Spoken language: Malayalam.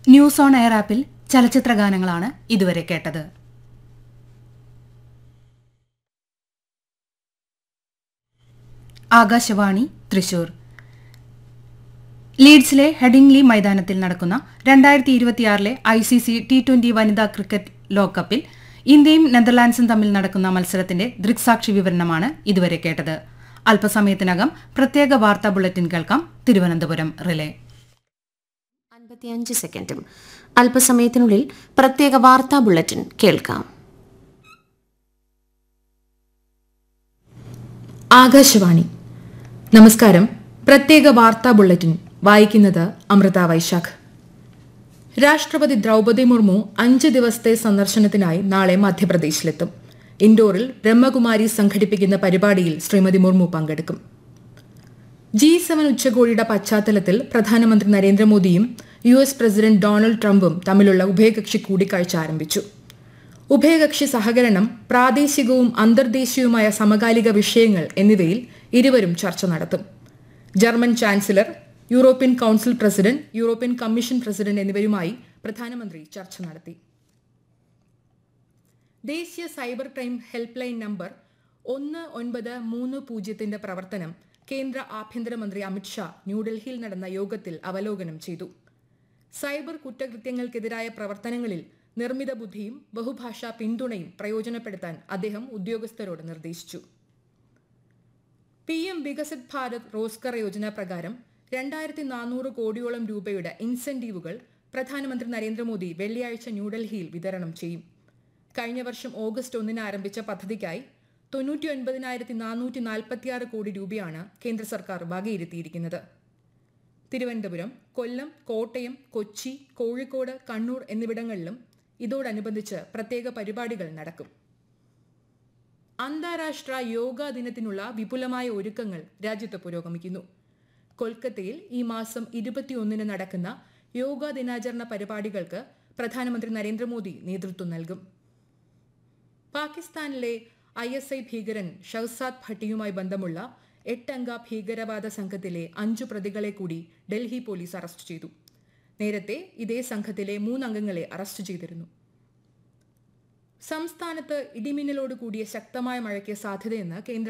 ന്യൂസ് ഓൺ എയർ ആപ്പിൽ ചലച്ചിത്ര ഗാനങ്ങളാണ് ഇതുവരെ കേട്ടത് ആകാശവാണി തൃശൂർ ലീഡ്സിലെ ഹെഡിംഗ്ലി മൈതാനത്തിൽ നടക്കുന്ന രണ്ടായിരത്തി ഇരുപത്തിയാറിലെ I C C T twenty വനിതാ ക്രിക്കറ്റ് ലോകകപ്പിൽ ഇന്ത്യയും നെതർലാൻഡ്സും തമ്മിൽ നടക്കുന്ന മത്സരത്തിന്റെ ദൃക്സാക്ഷി വിവരണമാണ് ഇതുവരെ കേട്ടത് അല്പസമയത്തിനകം പ്രത്യേക വാർത്താ ബുള്ളറ്റിൻ കേൾക്കാം തിരുവനന്തപുരം റിലേ അൻപത്തിയഞ്ച് സെക്കൻഡും അല്പസമയത്തിനുള്ളിൽ പ്രത്യേക വാർത്താ ബുള്ളറ്റിൻ കേൾക്കാം ആകാശവാണി നമസ്കാരം പ്രത്യേക വാർത്താ ബുള്ളറ്റിൻ വായിക്കുന്നത് അമൃത വൈശാഖ് രാഷ്ട്രപതി ദ്രൗപദി മുർമു അഞ്ച് ദിവസത്തെ സന്ദർശനത്തിനായി നാളെ മധ്യപ്രദേശിലെത്തും ഇൻഡോറിൽ ബ്രഹ്മകുമാരി സംഘടിപ്പിക്കുന്ന പരിപാടിയിൽ ശ്രീമതി മുർമു പങ്കെടുക്കും ജി സെവൻ ഉച്ചകോടിയുടെ പശ്ചാത്തലത്തിൽ പ്രധാനമന്ത്രി നരേന്ദ്രമോദിയും യു എസ് പ്രസിഡന്റ് ഡൊണാൾഡ് ട്രംപും തമ്മിലുള്ള ഉഭയകക്ഷി കൂടിക്കാഴ്ച ആരംഭിച്ചു ഉഭയകക്ഷി സഹകരണം പ്രാദേശികവും അന്തർദേശീയവുമായ സമകാലിക വിഷയങ്ങൾ എന്നിവയിൽ ഇരുവരും ചർച്ച നടത്തും German chancellor European council president European commission president എന്നിവരുമായി പ്രധാനമന്ത്രി ചർച്ച നടത്തി ദേശീയ cyber crime helpline number ഒന്ന് ഒൻപത് മൂന്ന് പൂജ്യത്തിന്റെ പ്രവർത്തനം കേന്ദ്ര ആഭ്യന്തരമന്ത്രി അമിത്ഷാ ന്യൂഡൽഹിയിൽ നടന്ന യോഗത്തിൽ അവലോകനം ചെയ്തു സൈബർ കുറ്റകൃത്യങ്ങൾക്കെതിരായ പ്രവർത്തനങ്ങളിൽ നിർമ്മിത ബുദ്ധിയും ബഹുഭാഷാ പിന്തുണയും പ്രയോജനപ്പെടുത്താൻ അദ്ദേഹം ഉദ്യോഗസ്ഥരോട് നിർദ്ദേശിച്ചു പി എം വികസിത് ഭാരത് റോസ്കർ യോജന പ്രകാരം രണ്ടായിരത്തി നാനൂറ് കോടിയോളം രൂപയുടെ ഇൻസെന്റീവുകൾ പ്രധാനമന്ത്രി നരേന്ദ്രമോദി വെള്ളിയാഴ്ച ന്യൂഡൽഹിയിൽ വിതരണം ചെയ്യും കഴിഞ്ഞ വർഷം ഓഗസ്റ്റ് ഒന്നിന് ആരംഭിച്ച പദ്ധതിക്കായി തൊണ്ണൂറ്റി ഒൻപതിനായിരത്തി നാനൂറ്റി നാൽപ്പത്തിയാറ് കോടി രൂപയാണ് കേന്ദ്ര സർക്കാർ വകയിരുത്തിയിരിക്കുന്നത് തിരുവനന്തപുരം കൊല്ലം കോട്ടയം കൊച്ചി കോഴിക്കോട് കണ്ണൂർ എന്നിവിടങ്ങളിലും ഇതോടനുബന്ധിച്ച് പ്രത്യേക പരിപാടികൾ നടക്കും അന്താരാഷ്ട്ര യോഗാ ദിനത്തിനുള്ള വിപുലമായ ഒരുക്കങ്ങൾ രാജ്യത്ത് പുരോഗമിക്കുന്നു കൊൽക്കത്തയിൽ ഈ മാസം ഇരുപത്തിയൊന്നിന് നടക്കുന്ന യോഗാ ദിനാചരണ പരിപാടികൾക്ക് പ്രധാനമന്ത്രി നരേന്ദ്രമോദി നേതൃത്വം നൽകും പാകിസ്ഥാനിലെ ഐ എസ് ഐ ഭീകരൻ ഷഹസാദ് ഭട്ടിയുമായി ബന്ധമുള്ള എട്ടംഗ ഭീകരവാദ സംഘത്തിലെ അഞ്ചു പ്രതികളെ കൂടി ഡൽഹി പോലീസ് അറസ്റ്റ് ചെയ്തു നേരത്തെ ഇതേ സംഘത്തിലെ മൂന്നംഗങ്ങളെ അറസ്റ്റ് ചെയ്തിരുന്നു സംസ്ഥാനത്ത് ഇടിമിന്നലോട് കൂടിയ ശക്തമായ മഴയ്ക്ക് സാധ്യതയെന്ന് കേന്ദ്ര